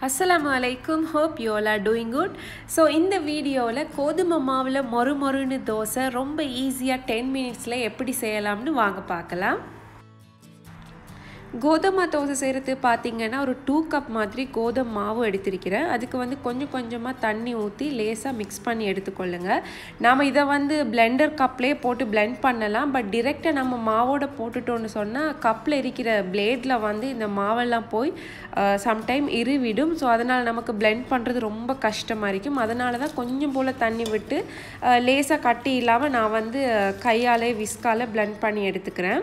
அஸ்ஸலாமு அலைக்கும் hope you all are doing good so இந்த வீடியோவில் கோதுமை மாவில் மொறு மொறுன்னு தோசை ரொம்ப ஈஸியாக டென் மினிட்ஸில் எப்படி செய்யலாம்னு வாங்க பார்க்கலாம் கோதுமை தோசை செய்கிறது பார்த்தீங்கன்னா ஒரு டூ கப் மாதிரி கோதுமை மாவு எடுத்திருக்கிறேன் அதுக்கு வந்து கொஞ்சம் கொஞ்சமாக தண்ணி ஊற்றி லேசாக மிக்ஸ் பண்ணி எடுத்துக்கொள்ளுங்க நாம் இதை வந்து பிளெண்டர் கப்லேயே போட்டு பிளெண்ட் பண்ணலாம் பட் டிரெக்டாக நம்ம மாவோட போட்டுட்டோன்னு சொன்னால் கப்பில் இருக்கிற பிளேடில் வந்து இந்த மாவெல்லாம் போய் சம்டைம் இருவிடும் ஸோ அதனால் நமக்கு பிளெண்ட் பண்ணுறது ரொம்ப கஷ்டமாக இருக்கும் அதனால தான் கொஞ்சம் போல் தண்ணி விட்டு லேசாக கட்டி இல்லாமல் நான் வந்து கையாலே விஸ்கால் பிளெண்ட் பண்ணி எடுத்துக்கிறேன்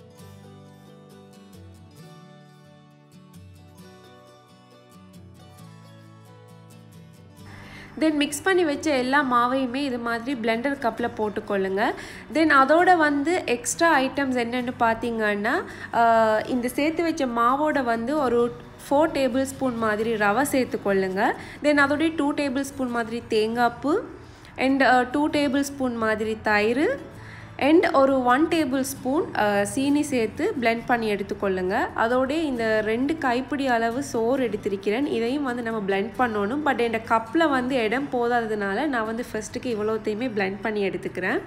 தென் மிக்ஸ் பண்ணி வச்ச எல்லா மாவையுமே இது மாதிரி பிளெண்டர் கப்பில் போட்டுக்கொள்ளுங்க தென் அதோட வந்து எக்ஸ்ட்ரா ஐட்டம்ஸ் என்னென்னு பார்த்தீங்கன்னா இந்த சேர்த்து வச்ச மாவோட வந்து ஒரு ஃபோர் டேபிள் ஸ்பூன் மாதிரி ரவை சேர்த்துக்கொள்ளுங்க தென் அதோடய டூ டேபிள் ஸ்பூன் மாதிரி தேங்காய்ப்பு அண்ட் டூ டேபிள் ஸ்பூன் மாதிரி தயிர் அண்ட் ஒரு ஒன் டேபிள் ஸ்பூன் சீனி சேர்த்து பிளெண்ட் பண்ணி எடுத்துக்கொள்ளுங்க அதோடய இந்த ரெண்டு கைப்பிடி அளவு சோறு எடுத்திருக்கிறேன் இதையும் வந்து நம்ம பிளெண்ட் பண்ணணும் பட் இந்த கப்பில் வந்து இடம் போதாததுனால நான் வந்து ஃபஸ்ட்டுக்கு இவ்வளோத்தையுமே பிளெண்ட் பண்ணி எடுத்துக்கிறேன்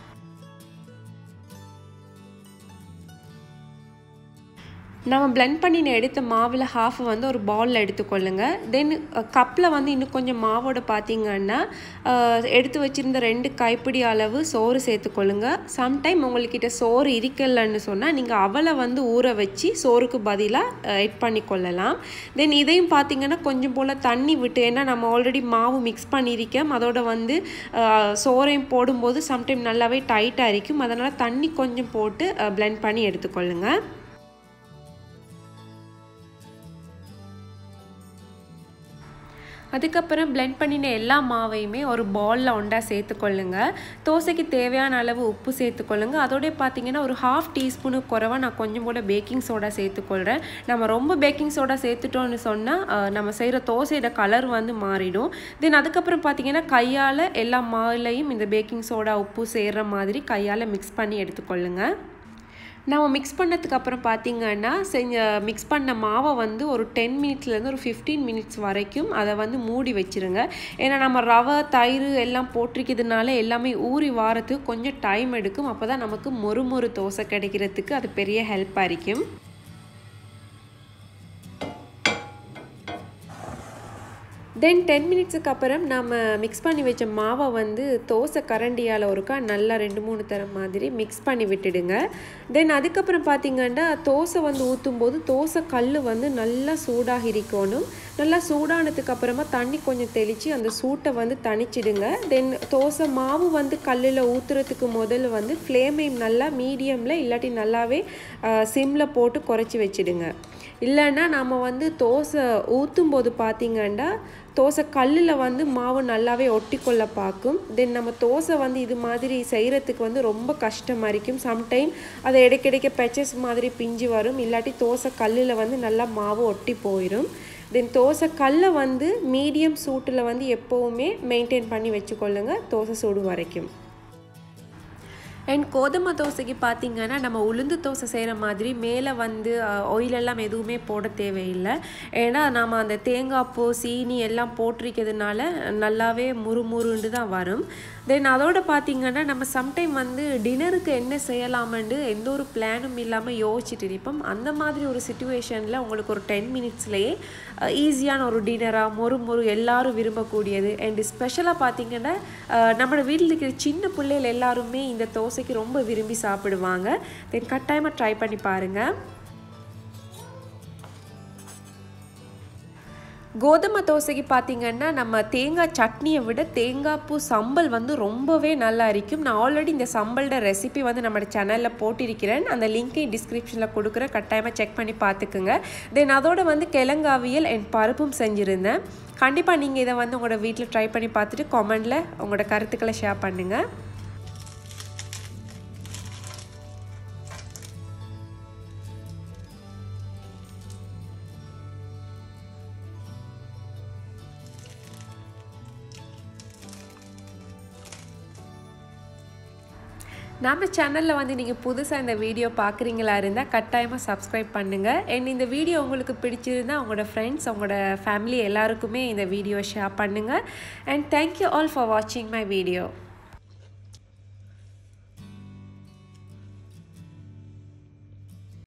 நம்ம பிளெண்ட் பண்ணி எடுத்த மாவில் ஹாஃப் வந்து ஒரு பவுலில் எடுத்துக்கொள்ளுங்க தென் கப்பில் வந்து இன்னும் கொஞ்சம் மாவோட பார்த்தீங்கன்னா எடுத்து வச்சுருந்த ரெண்டு கைப்பிடி அளவு சோறு சேர்த்துக்கொள்ளுங்க சம்டைம் உங்கள்கிட்ட சோறு இருக்கலன்னு சொன்னால் நீங்கள் அவளை வந்து ஊற வச்சு சோறுக்கு பதிலாக எட் பண்ணி கொள்ளலாம் தென் இதையும் பார்த்தீங்கன்னா கொஞ்சம் போல் தண்ணி விட்டு ஏன்னா நம்ம ஆல்ரெடி மாவு மிக்ஸ் பண்ணியிருக்கோம் அதோட வந்து சோறையும் போடும்போது சம்டைம் நல்லாவே டைட்டாக இருக்கும் அதனால் தண்ணி கொஞ்சம் போட்டு பிளெண்ட் பண்ணி எடுத்துக்கொள்ளுங்கள் அதுக்கப்புறம் பிளெண்ட் பண்ணின எல்லா மாவையுமே ஒரு பவுலில் ஒன்றா சேர்த்துக்கொள்ளுங்க தோசைக்கு தேவையான அளவு உப்பு சேர்த்துக்கொள்ளுங்க அதோடய பார்த்தீங்கன்னா ஒரு ஹாஃப் டீஸ்பூனு குறைவாக நான் கொஞ்சம் கூட பேக்கிங் சோடா சேர்த்துக்கொள்கிறேன் நம்ம ரொம்ப பேக்கிங் சோடா சேர்த்துட்டோன்னு சொன்னால் நம்ம செய்கிற தோசையோட கலர் வந்து மாறிடும் தென் அதுக்கப்புறம் பார்த்தீங்கன்னா கையால் எல்லா மாவுலையும் இந்த பேக்கிங் சோடா உப்பு சேர்கிற மாதிரி கையால் மிக்ஸ் பண்ணி எடுத்துக்கொள்ளுங்க நம்ம மிக்ஸ் பண்ணதுக்கு அப்புறம் பார்த்தீங்கன்னா செஞ்ச மிக்ஸ் பண்ண மாவை வந்து ஒரு டென் மினிட்ஸ்லேருந்து ஒரு ஃபிஃப்டீன் மினிட்ஸ் வரைக்கும் அதை வந்து மூடி வச்சுருங்க ஏன்னா நம்ம ரவை தயிர் எல்லாம் போட்டிருக்கிறதுனால எல்லாமே ஊறி வாரத்துக்கு கொஞ்சம் டைம் எடுக்கும் அப்போ தான் நமக்கு மொறு மொறு தோசை கிடைக்கிறதுக்கு அது பெரிய ஹெல்ப்பாக இருக்கும் தென் டென் மினிட்ஸுக்கு அப்புறம் நம்ம மிக்ஸ் பண்ணி வச்ச மாவை வந்து தோசை கரண்டியால் ஒருக்கா நல்லா ரெண்டு மூணு தரம் மாதிரி மிக்ஸ் பண்ணி விட்டுடுங்க தென் அதுக்கப்புறம் பார்த்திங்கன்னா தோசை வந்து ஊற்றும் போது தோசை கல் வந்து நல்லா சூடாக இருக்கணும் நல்லா சூடானதுக்கு அப்புறமா தண்ணி கொஞ்சம் தெளித்து அந்த சூட்டை வந்து தணிச்சிடுங்க தென் தோசை மாவு வந்து கல்லில் ஊற்றுறதுக்கு முதல்ல வந்து ஃப்ளேமையும் நல்லா மீடியமில் இல்லாட்டி நல்லாவே சிம்மில் போட்டு குறைச்சி வச்சிடுங்க இல்லைன்னா நம்ம வந்து தோசை ஊற்றும் போது பார்த்திங்கன்னா தோசை கல்லில் வந்து மாவு நல்லாவே ஒட்டி கொள்ள பார்க்கும் தென் நம்ம தோசை வந்து இது மாதிரி செய்கிறதுக்கு வந்து ரொம்ப கஷ்டமாக இருக்கும் சம்டைம் அதை இடைக்கிடைக்க பெச்சஸ் மாதிரி பிஞ்சு வரும் இல்லாட்டி தோசை கல்லில் வந்து நல்லா மாவு ஒட்டி போயிடும் தென் தோசை கல்லை வந்து மீடியம் சூட்டில் வந்து எப்போவுமே மெயின்டைன் பண்ணி வச்சுக்கொள்ளுங்க தோசை சூடு வரைக்கும் அண்ட் கோதுமை தோசைக்கு பார்த்திங்கன்னா நம்ம உளுந்து தோசை செய்கிற மாதிரி மேலே வந்து ஆயிலெல்லாம் எதுவுமே போட தேவையில்லை ஏன்னா நம்ம அந்த தேங்காய் பூ சீனி எல்லாம் போட்டிருக்கிறதுனால நல்லாவே முறுமுறுண்டு தான் வரும் தென் அதோட பார்த்திங்கன்னா நம்ம சம்டைம் வந்து டின்னருக்கு என்ன செய்யலாமென்று எந்த ஒரு பிளானும் இல்லாமல் யோசிச்சுட்டு இருப்போம் அந்த மாதிரி ஒரு சுச்சுவேஷனில் உங்களுக்கு ஒரு டென் மினிட்ஸ்லேயே ஈஸியான ஒரு டின்னராக மொறு மொறு எல்லாரும் விரும்பக்கூடியது அண்ட் ஸ்பெஷலாக பார்த்திங்கன்னா நம்மளோட வீட்டில் இருக்கிற சின்ன பிள்ளைகள் எல்லாருமே இந்த தோசைக்கு ரொம்ப விரும்பி சாப்பிடுவாங்க தென் கட்டாயமாக ட்ரை பண்ணி பாருங்கள் கோதுமை தோசைக்கு பார்த்திங்கன்னா நம்ம தேங்காய் சட்னியை விட தேங்காய் பூ சம்பல் வந்து ரொம்பவே நல்லா இருக்கும் நான் ஆல்ரெடி இந்த சம்பளோட ரெசிபி வந்து நம்ம சேனலில் போட்டிருக்கிறேன் அந்த லிங்க்கையும் டிஸ்கிரிப்ஷனில் கொடுக்குறேன் கட்டாயமாக செக் பண்ணி பார்த்துக்குங்க தென் அதோட வந்து கிழங்காவியல் என் பருப்பும் செஞ்சுருந்தேன் கண்டிப்பாக நீங்கள் இதை வந்து உங்களோட வீட்டில் ட்ரை பண்ணி பார்த்துட்டு கமெண்டில் உங்களோட கருத்துக்களை ஷேர் பண்ணுங்கள் நம்ம சேனலில் வந்து நீங்கள் புதுசாக இந்த வீடியோ பார்க்குறீங்களா இருந்தால் கட்டாயமாக சப்ஸ்கிரைப் பண்ணுங்கள் அண்ட் இந்த வீடியோ உங்களுக்கு பிடிச்சிருந்தால் உங்களோட ஃப்ரெண்ட்ஸ் உங்களோட ஃபேமிலி எல்லாருக்குமே இந்த வீடியோ ஷேர் பண்ணுங்கள் அண்ட் தேங்க்யூ ஆல் ஃபார் வாட்சிங் மை வீடியோ